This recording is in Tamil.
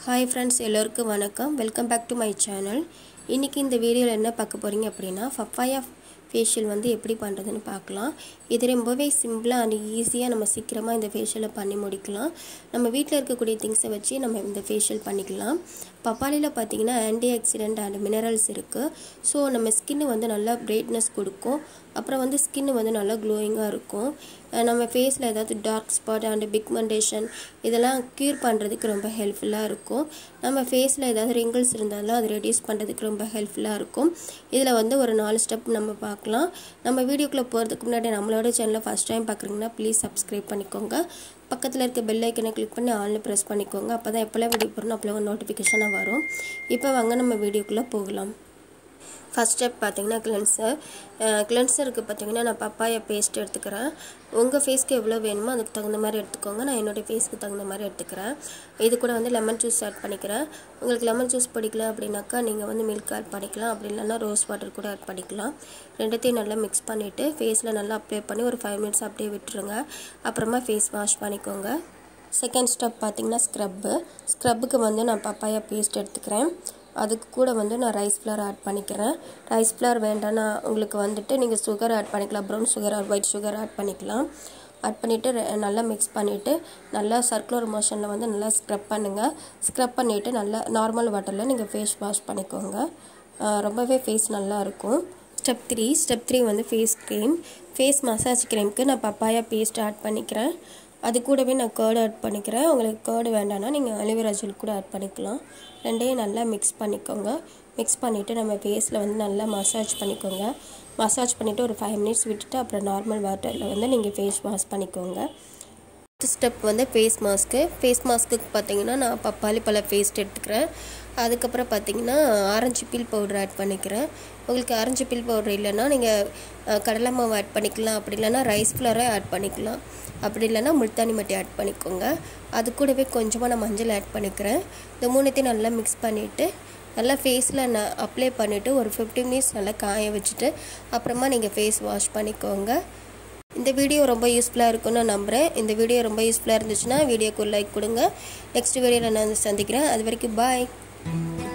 ஹாய் ஃப்ரெண்ட்ஸ் எல்லோருக்கும் வணக்கம் welcome back to my channel இன்றைக்கி இந்த வீடியோவில் என்ன பார்க்க போகிறீங்க அப்படின்னா ஃபப்பாயா ஃபேஷியல் வந்து எப்படி பண்ணுறதுன்னு பார்க்கலாம் இது ரொம்பவே சிம்பிளாக அண்ட் ஈஸியாக நம்ம சீக்கிரமாக இந்த ஃபேஷியலை பண்ணி முடிக்கலாம் நம்ம வீட்டில் இருக்கக்கூடிய திங்ஸை வச்சு நம்ம இந்த ஃபேஷியல் பண்ணிக்கலாம் பப்பாளியில் பார்த்தீங்கன்னா ஆன்டி ஆக்சிடென்ட் அண்ட் மினரல்ஸ் இருக்குது ஸோ நம்ம ஸ்கின்னு வந்து நல்லா பிரைட்னஸ் கொடுக்கும் அப்புறம் வந்து ஸ்கின்னு வந்து நல்லா க்ளோயிங்காக இருக்கும் நம்ம ஃபேஸில் ஏதாவது டார்க் ஸ்பாட் அண்ட் பிக்மெண்டேஷன் இதெல்லாம் க்யூர் பண்ணுறதுக்கு ரொம்ப ஹெல்ப்ஃபுல்லாக இருக்கும் நம்ம ஃபேஸில் ஏதாவது ரிங்கிள்ஸ் இருந்தாலும் அது ரெடியூஸ் பண்ணுறதுக்கு ரொம்ப ஹெல்ப்ஃபுல்லாக இருக்கும் இதில் வந்து ஒரு நாலு ஸ்டெப் நம்ம பார்க்கலாம் நம்ம வீடியோக்குள்ளே போகிறதுக்கு முன்னாடி நம்மளோட சேனலை ஃபஸ்ட் டைம் பார்க்குறீங்கன்னா ப்ளீஸ் சப்ஸ்கிரைப் பண்ணிக்கோங்க பக்கத்தில் இருக்க பெல் ஐக்கனை கிளிக் பண்ணி ஆன்லைன் ப்ரெஸ் பண்ணிக்கோங்க அப்போ தான் எப்போல்லாம் வீடியோ போகிறோம் அப்போல்லாம் ஒரு நோட்டிஃபிகேஷனாக வரும் இப்போ வாங்க நம்ம வீடியோக்குள்ளே போகலாம் ஃபஸ்ட் ஸ்டெப் பார்த்தீங்கன்னா கிளென்சர் கிளென்சருக்கு பார்த்தீங்கன்னா நான் பப்பாயா பேஸ்ட் எடுத்துக்கிறேன் உங்கள் ஃபேஸ்க்கு எவ்வளோ வேணுமோ அதுக்கு தகுந்த மாதிரி எடுத்துக்கோங்க நான் என்னுடைய ஃபேஸ்க்கு தகுந்த மாதிரி எடுத்துக்கிறேன் இது கூட வந்து லெமன் ஜூஸ் ஆட் பண்ணிக்கிறேன் உங்களுக்கு லெமன் ஜூஸ் பிடிக்கல அப்படின்னாக்கா நீங்கள் வந்து மில்க் ஆட் பண்ணிக்கலாம் அப்படி இல்லைன்னா ரோஸ் வாட்டர் கூட ஆட் பண்ணிக்கலாம் ரெண்டுத்தையும் நல்லா மிக்ஸ் பண்ணிவிட்டு ஃபேஸில் நல்லா அப்ளை பண்ணி ஒரு ஃபைவ் மினிட்ஸ் அப்படியே விட்டுருங்க அப்புறமா ஃபேஸ் வாஷ் பண்ணிக்கோங்க செகண்ட் ஸ்டெப் பார்த்தீங்கன்னா ஸ்க்ரப்பு ஸ்க்ரப்புக்கு வந்து நான் பப்பாயா பேஸ்ட் எடுத்துக்கிறேன் அதுக்கு கூட வந்து நான் ரைஸ் ஃப்ளவர் ஆட் பண்ணிக்கிறேன் ரைஸ் ஃப்ளவர் வேண்டாம்னா உங்களுக்கு வந்துட்டு நீங்கள் சுகர் ஆட் பண்ணிக்கலாம் brown sugar or white sugar add பண்ணிக்கலாம் ஆட் பண்ணிவிட்டு நல்லா மிக்ஸ் பண்ணிவிட்டு நல்லா சர்க்குலர் மோஷனில் வந்து நல்லா ஸ்க்ரப் பண்ணுங்கள் ஸ்க்ரப் பண்ணிவிட்டு நல்லா நார்மல் வாட்டரில் நீங்கள் ஃபேஸ் வாஷ் பண்ணிக்கோங்க ரொம்பவே ஃபேஸ் நல்லா இருக்கும் ஸ்டெப் த்ரீ ஸ்டெப் த்ரீ வந்து ஃபேஸ் க்ரீம் ஃபேஸ் மசாஜ் க்ரீமுக்கு நான் பப்பாயா பேஸ்ட் ஆட் பண்ணிக்கிறேன் அது கூடவே நான் கேர்டு ஆட் பண்ணிக்கிறேன் உங்களுக்கு கேர்டு வேண்டாம்னா நீங்கள் அலிவேரா ஜெல் கூட ஆட் பண்ணிக்கலாம் ரெண்டையும் நல்லா மிக்ஸ் பண்ணிக்கோங்க மிக்ஸ் பண்ணிவிட்டு நம்ம ஃபேஸில் வந்து நல்லா மசாஜ் பண்ணிக்கோங்க மசாஜ் பண்ணிவிட்டு ஒரு ஃபைவ் மினிட்ஸ் விட்டுட்டு அப்புறம் நார்மல் வாட்டரில் வந்து நீங்கள் ஃபேஸ் வாஷ் பண்ணிக்கோங்க ஃபஸ்ட் ஸ்டெப் வந்து ஃபேஸ் மாஸ்க்கு ஃபேஸ் மாஸ்க்குக்கு பார்த்தீங்கன்னா நான் பப்பாளி பழ பேஸ்ட் எடுத்துக்கிறேன் அதுக்கப்புறம் பார்த்தீங்கன்னா ஆரஞ்சு பீல் பவுடர் ஆட் பண்ணிக்கிறேன் உங்களுக்கு ஆரஞ்சு பீல் பவுடர் இல்லைன்னா நீங்கள் கடலை மாவு ஆட் பண்ணிக்கலாம் அப்படி இல்லைன்னா ரைஸ் ஃப்ளவரை ஆட் பண்ணிக்கலாம் அப்படி இல்லைன்னா முல்தானி மட்டி ஆட் பண்ணிக்கோங்க அது கூடவே கொஞ்சமாக நான் மஞ்சள் ஆட் பண்ணிக்கிறேன் இந்த மூணுத்தையும் நல்லா மிக்ஸ் பண்ணிவிட்டு நல்லா ஃபேஸில் நான் அப்ளை பண்ணிவிட்டு ஒரு ஃபிஃப்டி மினிட்ஸ் நல்லா காய வச்சுட்டு அப்புறமா நீங்கள் ஃபேஸ் வாஷ் பண்ணிக்கோங்க இந்த வீடியோ ரொம்ப யூஸ்ஃபுல்லாக இருக்கும்னு நான் நம்புகிறேன் இந்த வீடியோ ரொம்ப யூஸ்ஃபுல்லாக இருந்துச்சுன்னா வீடியோக்கு ஒரு லைக் கொடுங்க நெக்ஸ்ட் வீடியோவில் நான் சந்திக்கிறேன் அது வரைக்கும் பாய்